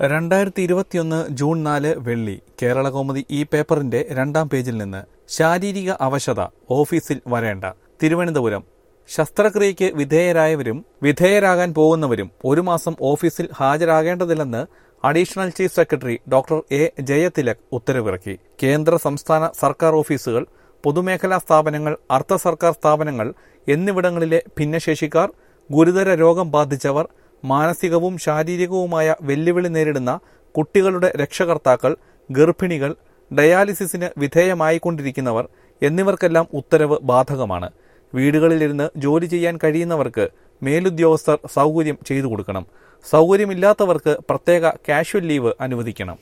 രണ്ടായിരത്തി ഇരുപത്തിയൊന്ന് ജൂൺ നാല് വെള്ളി കേരള കൗമുദി ഈ പേപ്പറിന്റെ രണ്ടാം പേജിൽ നിന്ന് ശാരീരിക അവശത ഓഫീസിൽ വരേണ്ട തിരുവനന്തപുരം ശസ്ത്രക്രിയയ്ക്ക് വിധേയരായവരും വിധേയരാകാൻ പോകുന്നവരും ഒരു മാസം ഓഫീസിൽ ഹാജരാകേണ്ടതില്ലെന്ന് additional chief secretary doctor A Jayathilak ഉത്തരവിറക്കി കേന്ദ്ര സംസ്ഥാന സർക്കാർ ഓഫീസുകൾ പൊതുമേഖലാ സ്ഥാപനങ്ങൾ അർദ്ധ സർക്കാർ സ്ഥാപനങ്ങൾ എന്നിവിടങ്ങളിലെ ഭിന്നശേഷിക്കാർ ഗുരുതര രോഗം ബാധിച്ചവർ മാനസികവും ശാരീരികവുമായ വെല്ലുവിളി നേരിടുന്ന കുട്ടികളുടെ രക്ഷകർത്താക്കൾ ഗർഭിണികൾ ഡയാലിസിസിന് വിധേയമായിക്കൊണ്ടിരിക്കുന്നവർ എന്നിവർക്കെല്ലാം ഉത്തരവ് ബാധകമാണ് വീടുകളിലിരുന്ന് ജോലി ചെയ്യാൻ കഴിയുന്നവർക്ക് മേലുദ്യോഗസ്ഥർ സൗകര്യം ചെയ്തു കൊടുക്കണം സൗകര്യമില്ലാത്തവർക്ക് പ്രത്യേക കാഷ്വൽ ലീവ് അനുവദിക്കണം